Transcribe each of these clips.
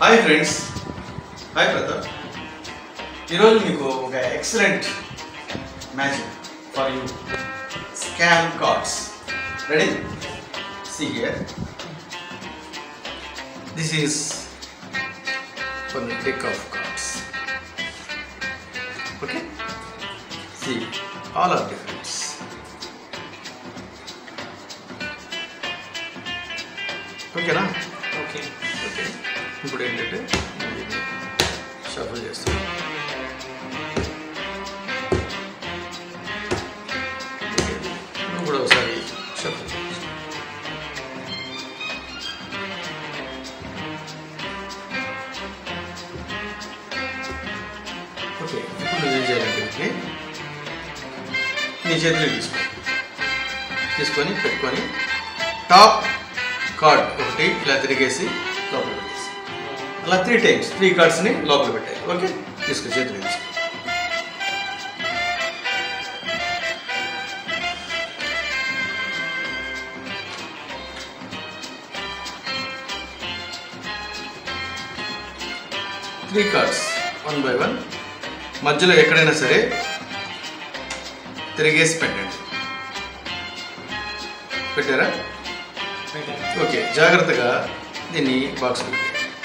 Hi friends hi Pratap ఈరోజు మీకు ఒక excellent magic for you scam cards ready see here this is one deck of cards okay see all are different ఓకేనా okay okay ఇప్పుడు ఏంటంటే shuffle చేస్తాం నువ్వు కూడా ఒకసారి షఫల్ చేస్తాం ఓకే ఇప్పుడు నువ్వు ఏం చేయాలంటే వీటిని నీ చేతిలో తీసుకో తీసుకొని పెట్టుకొని టాప్ కార్డ్ ఒకటి ఇలా తిరిగేసి లోపల పెట్టేసి అలా త్రీ టైమ్స్ త్రీ కార్డ్స్ని లోపల పెట్టాయి ఓకే తీసుకో చేతిలో తీసుకో three cards one by one మధ్యలో ఎక్కడైనా సరే తిరిగేసి పెట్టండి పెట్టారా ఓకే జాగ్రత్తగా దీన్ని బాక్స్ పెట్టండి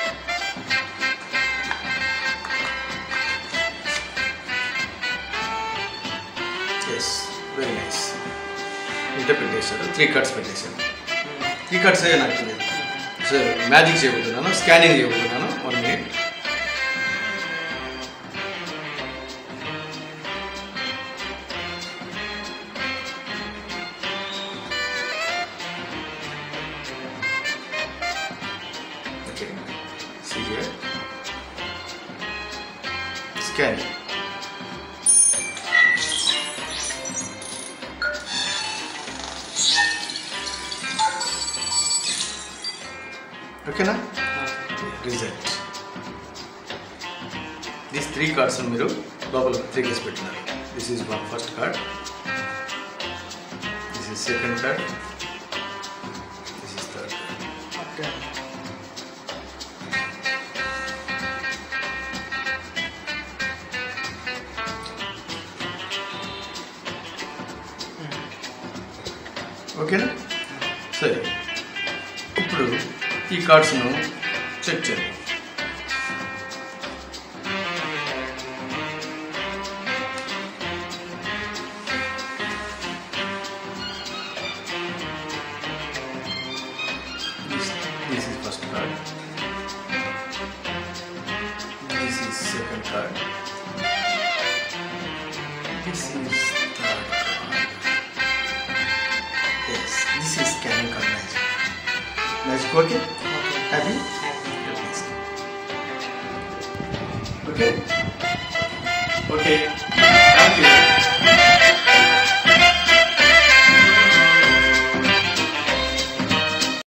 ఎస్ వెరీ నైస్ ఇంత పెట్టేశారు త్రీ కార్డ్స్ పెట్టేశారు త్రీ కార్డ్స్ అయ్యా నాకు తెలియదు సో మ్యాజిక్ చేయబోతున్నాను స్కానింగ్ చేయబోతున్నాను one minute Okay. See here. Scan. ఓకేనా రిజల్ట్ దీస్ త్రీ కార్డ్స్ మీరు లోపల త్రీ కేసు పెట్టినారు this is one first card this is second card this is third card okay ఓకేనా సరే ఇప్పుడు ఈ కార్డ్స్ను చెక్ చేద్దాం This, this is first card. This is second card. This is third card. Yes, this is scanning card magic. Magic okay? Happy? Okay. Okay. Okay. Thank you.